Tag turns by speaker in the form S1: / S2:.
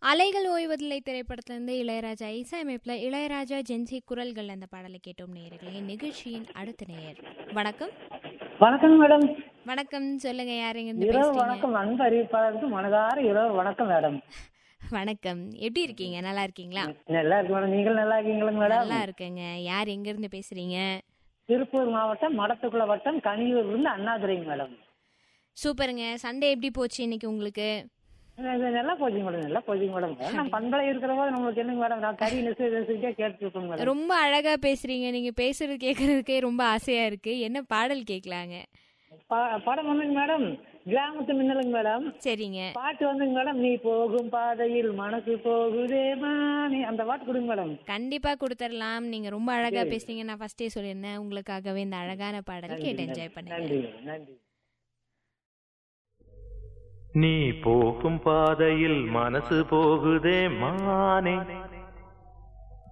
S1: அலைகள் ஓய்வதில்லை திரைப்படத்திலிருந்து இளையராஜா இசையமைப்பில் இளையராஜா ஜென்சி குரல்கள் அந்த பாடலை கேட்டோம் நேயர்களே நிகழ்ச்சியின் அடுத்த நேயர் வணக்கம்
S2: வணக்கம் மேடம்
S1: வணக்கம் சொல்லுங்க யார் எங்கிருந்து
S2: இரவு
S1: பேசுறீங்க
S2: வணக்கம் அன்பு அறிவிப்பாளருக்கு மனதார இரவு வணக்கம் மேடம்
S1: வணக்கம் எப்படி இருக்கீங்க நல்லா இருக்கீங்களா
S2: நல்லா இருக்கு மேடம் நீங்கள் நல்லா இருக்கீங்களா மேடம்
S1: நல்லா இருக்கேங்க யார் எங்க இருந்து பேசுறீங்க
S2: திருப்பூர் மாவட்டம் மடத்துக்குள வட்டம் கனியூர்ல இருந்து அண்ணாதுரைங்க மேடம்
S1: சூப்பருங்க சண்டே எப்படி போச்சு இன்னைக்கு உங்களுக்கு
S2: இது நல்லா போச்சுங்க மேடம் நல்லா போச்சுங்க மேடம் நான் பண்பலை இருக்கிற போது நம்மளுக்கு என்னங்க மேடம் நான் கறி நெசு நெசுக்கிட்டே கேட்டு இருக்கோங்க மேடம்
S1: ரொம்ப அழகா பேசுறீங்க நீங்க பேசுறது கேட்கறதுக்கே ரொம்ப ஆசையா இருக்கு என்ன பாடல் கேட்கலாங்க
S2: ப- படம் வந்துங்க மேடம் கிராமத்து மின்னலுங்க மேடம்
S1: சரிங்க
S2: பாட்டு வந்துங்க மேடம் நீ போகும் பாதையில் மனசு போகுதே மானி அந்த பாட்டு கொடுங்க மேடம்
S1: கண்டிப்பா கொடுத்துடலாம் நீங்க ரொம்ப அழகா பேசுறீங்க நான் ஃபர்ஸ்டே சொல்லியிருந்தேன் உங்களுக்காகவே இந்த அழகான பாடல் கேட்டு என்ஜாய் பண்ணுங்க
S2: நன்றி நன்றி
S3: நீ போகும் பாதையில் மனசு போகுதே மானே